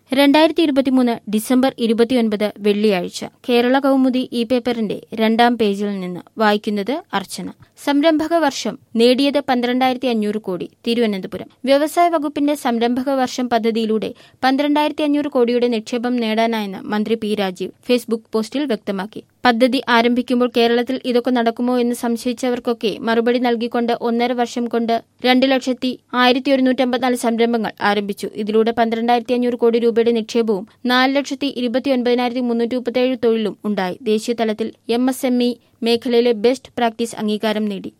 രണ്ടായിരത്തി ഇരുപത്തിമൂന്ന് ഡിസംബർ ഇരുപത്തിയൊൻപത് വെള്ളിയാഴ്ച കേരള കൗമുദി ഈ പേപ്പറിന്റെ രണ്ടാം പേജിൽ നിന്ന് വായിക്കുന്നത് അർച്ചന സംരംഭക വർഷം നേടിയത് പന്ത്രണ്ടായിരത്തി അഞ്ഞൂറ് കോടി തിരുവനന്തപുരം വ്യവസായ വകുപ്പിന്റെ സംരംഭക വർഷം പദ്ധതിയിലൂടെ പന്ത്രണ്ടായിരത്തി അഞ്ഞൂറ് കോടിയുടെ നിക്ഷേപം നേടാനായെന്ന് മന്ത്രി പി രാജീവ് ഫേസ്ബുക്ക് പോസ്റ്റിൽ വ്യക്തമാക്കി പദ്ധതി ആരംഭിക്കുമ്പോൾ കേരളത്തിൽ ഇതൊക്കെ നടക്കുമോ എന്ന് സംശയിച്ചവർക്കൊക്കെ മറുപടി നൽകിക്കൊണ്ട് ഒന്നര വർഷം കൊണ്ട് രണ്ട് ലക്ഷത്തി ആയിരത്തി ഒരുന്നൂറ്റമ്പത്തിനാല് സംരംഭങ്ങൾ ആരംഭിച്ചു ഇതിലൂടെ പന്ത്രണ്ടായിരത്തി അഞ്ഞൂറ് കോടി രൂപയുടെ നിക്ഷേപവും നാല് ലക്ഷത്തി ഇരുപത്തി ഒൻപതിനായിരത്തി മുന്നൂറ്റി മുപ്പത്തേഴ് തൊഴിലും ഉണ്ടായി ദേശീയ തലത്തിൽ എം എസ് എം ഇ മേഖലയിലെ ബെസ്റ്റ് പ്രാക്ടീസ് അംഗീകാരം നേടി